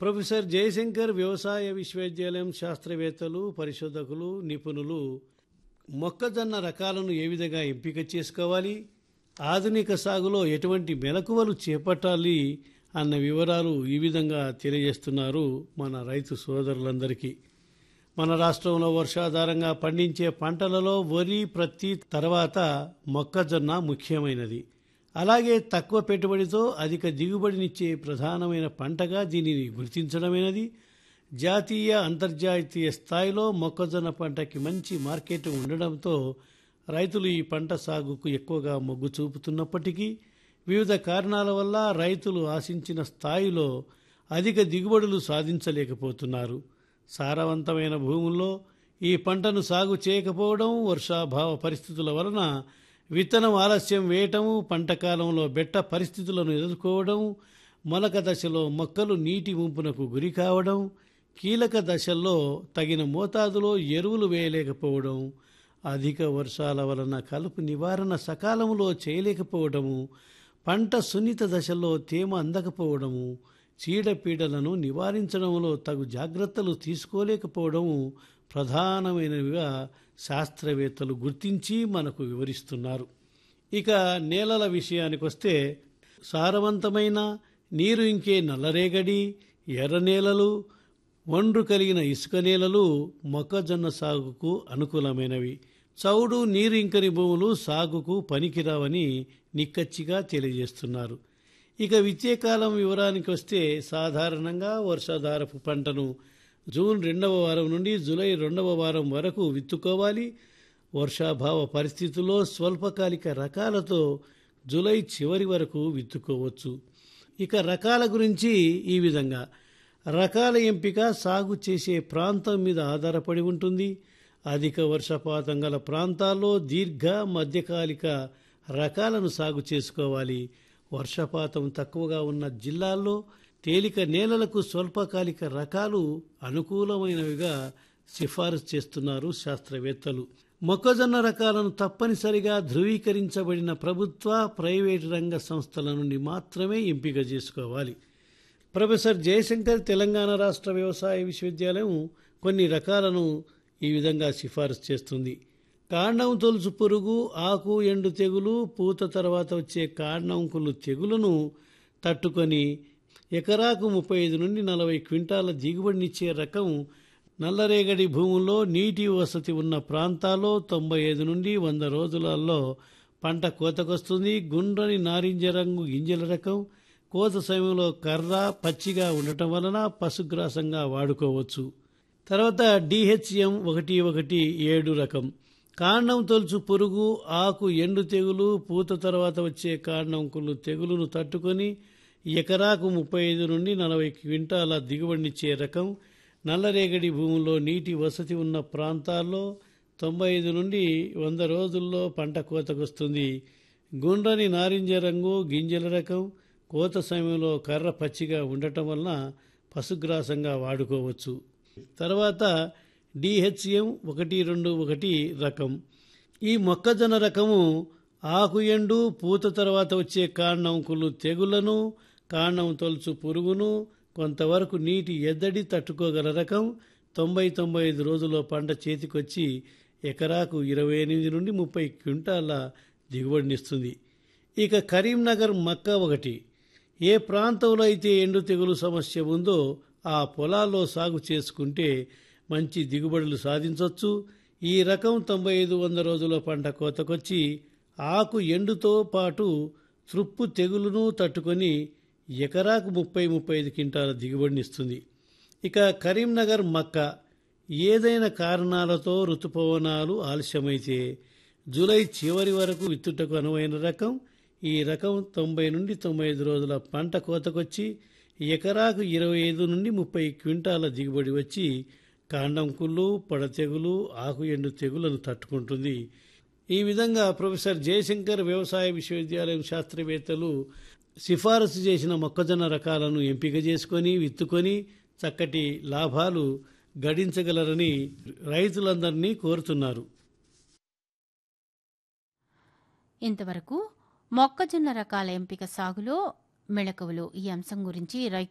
professor Jayashankar వ్యవసాయ విశ్వవిద్యాలయం శాస్త్రవేత్తలు పరిశోధకులు నిపుణులు మొక్కజొన్న రకాలను ఏ విధంగా ఎంపిక చేసుకోవాలి ఆధునిక సాగులో ఎటువంటి మెలకువలు చేపట్టాలి అన్న వివరాలు ఈ విధంగా తెలియజేస్తున్నారు మన రైతు సోదరులందరికీ మన రాష్ట్రంలో వర్షాధారంగా పండించే పంటలలో వరి ప్రత్తి తర్వాత మొక్కజొన్న ముఖ్యమైనది అలాగే తక్కువ పెట్టుబడితో అధిక దిగుబడినిచ్చే ప్రధానమైన పంటగా దీనిని గుర్తించడమైనది జాతీయ అంతర్జాతీయ స్థాయిలో మొక్కజొన్న పంటకి మంచి మార్కెట్ ఉండడంతో రైతులు ఈ పంట సాగుకు ఎక్కువగా మొగ్గు చూపుతున్నప్పటికీ వివిధ కారణాల వల్ల రైతులు ఆశించిన స్థాయిలో అధిక దిగుబడులు సాధించలేకపోతున్నారు సారవంతమైన భూముల్లో ఈ పంటను సాగు చేయకపోవడం వర్షాభావ పరిస్థితుల వలన విత్తనం ఆలస్యం వేయటము పంట కాలంలో బెట్ట పరిస్థితులను ఎదుర్కోవడం మొలక దశలో మొక్కలు నీటి ముంపునకు గురి కావడం కీలక దశల్లో తగిన మోతాదులో ఎరువులు వేయలేకపోవడం అధిక వర్షాల వలన కలుపు నివారణ సకాలంలో చేయలేకపోవడము పంట సున్నిత దశల్లో తేమ అందకపోవడము చీడపీడలను నివారించడంలో తగు జాగ్రత్తలు తీసుకోలేకపోవడము ప్రధానమైనవిగా శాస్త్రవేత్తలు గుర్తించి మనకు వివరిస్తున్నారు ఇక నేలల విషయానికి వస్తే సారవంతమైన నీరు ఇంకే నల్లరేగడి ఎర్ర నేలలు ఒండ్రు కలిగిన ఇసుక నేలలు మొక్కజొన్న సాగుకు అనుకూలమైనవి చౌడు నీరు ఇంకని భూములు సాగుకు పనికిరావని నిక్కచ్చిగా తెలియజేస్తున్నారు ఇక విత్తే వివరానికి వస్తే సాధారణంగా వర్షాధారపు పంటను జూన్ రెండవ వారం నుండి జూలై రెండవ వారం వరకు విత్తుకోవాలి వర్షాభావ పరిస్థితుల్లో స్వల్పకాలిక రకాలతో జూలై చివరి వరకు విత్తుకోవచ్చు ఇక రకాల గురించి ఈ విధంగా రకాల ఎంపిక సాగు చేసే ప్రాంతం మీద ఆధారపడి ఉంటుంది అధిక వర్షపాతం గల ప్రాంతాల్లో దీర్ఘ మధ్యకాలిక రకాలను సాగు చేసుకోవాలి వర్షపాతం తక్కువగా ఉన్న జిల్లాల్లో తేలిక నేలలకు స్వల్పకాలిక రకాలు అనుకూలమైనవిగా సిఫారసు చేస్తున్నారు శాస్త్రవేత్తలు మొక్కజొన్న రకాలను తప్పనిసరిగా ధృవీకరించబడిన ప్రభుత్వ ప్రైవేటు రంగ సంస్థల నుండి మాత్రమే ఎంపిక చేసుకోవాలి ప్రొఫెసర్ జయశంకర్ తెలంగాణ రాష్ట్ర వ్యవసాయ విశ్వవిద్యాలయం కొన్ని రకాలను ఈ విధంగా సిఫారసు చేస్తుంది కాండం తొలుచు పురుగు ఆకు ఎండు తెగులు పూత తర్వాత వచ్చే కాండంకులు తెగులను తట్టుకొని ఎకరాకు ముప్పై ఐదు నుండి నలభై క్వింటాల దిగుబడినిచ్చే రకం నల్లరేగడి భూముల్లో నీటి వసతి ఉన్న ప్రాంతాల్లో తొంభై ఐదు నుండి వంద రోజులలో పంట కోతకొస్తుంది గుండ్రని నారింజ రంగు గింజల రకం కోత సమయంలో కర్ర పచ్చిగా ఉండటం వలన పశుగ్రాసంగా వాడుకోవచ్చు తర్వాత డిహెచ్ఎం ఒకటి ఒకటి ఏడు రకం కాండం తొలుచు పురుగు ఆకు ఎండు తెగులు పూత తర్వాత వచ్చే కాండంకులు తెగులును తట్టుకొని ఎకరాకు ముప్పై ఐదు నుండి నలభై క్వింటాల దిగుబడినిచ్చే రకం నల్లరేగడి భూముల్లో నీటి వసతి ఉన్న ప్రాంతాల్లో తొంభై ఐదు నుండి వంద రోజుల్లో పంట కోతకొస్తుంది గుండ్రని నారింజ రంగు గింజల రకం కోత సమయంలో కర్ర పచ్చిగా ఉండటం వలన పశుగ్రాసంగా వాడుకోవచ్చు తర్వాత డిహెచ్ఎం ఒకటి రెండు ఒకటి రకం ఈ మొక్కజొన్న రకము ఆకు ఎండు పూత తర్వాత వచ్చే కాండంకులు తెగులను కాండం తొలుచు పురుగును కొంతవరకు నీటి ఎద్దడి తట్టుకోగల రకం తొంభై తొంభై ఐదు రోజుల్లో పంట చేతికొచ్చి ఎకరాకు ఇరవై ఎనిమిది నుండి ముప్పై క్వింటాల దిగుబడినిస్తుంది ఇక కరీంనగర్ మక్క ఒకటి ఏ ప్రాంతంలో అయితే ఎండు తెగులు సమస్య ఉందో ఆ పొలాల్లో సాగు చేసుకుంటే మంచి దిగుబడులు సాధించవచ్చు ఈ రకం తొంభై ఐదు వంద రోజుల పంట కోతకొచ్చి ఆకు ఎండుతో పాటు త్రుప్పు తెగులును తట్టుకొని ఎకరాకు ముప్పై ముప్పై ఐదు క్వింటాల దిగుబడినిస్తుంది ఇక కరీంనగర్ మక్క ఏదైనా కారణాలతో ఋతుపవనాలు ఆలస్యమైతే జూలై చివరి వరకు విత్తుటకు అనువైన రకం ఈ రకం తొంభై నుండి తొంభై ఐదు రోజుల పంట కోతకొచ్చి ఎకరాకు ఇరవై ఐదు నుండి ముప్పై క్వింటాల దిగుబడి వచ్చి కాండం కుళ్ళు పొడ తెగులు ఆకు ఎండు తెగులను తట్టుకుంటుంది ఈ విధంగా ప్రొఫెసర్ జయశంకర్ వ్యవసాయ విశ్వవిద్యాలయం శాస్త్రవేత్తలు సిఫారసు చేసిన మొక్కజొన్న రకాలను ఎంపిక చేసుకొని విత్తుకొని చక్కటి లాభాలు గడించగలరని రైతులందరినీ కోరుతున్నారు ఇంతవరకు మొక్కజొన్న రకాల ఎంపిక సాగులో మెళకువలు ఈ అంశం గురించి రైతు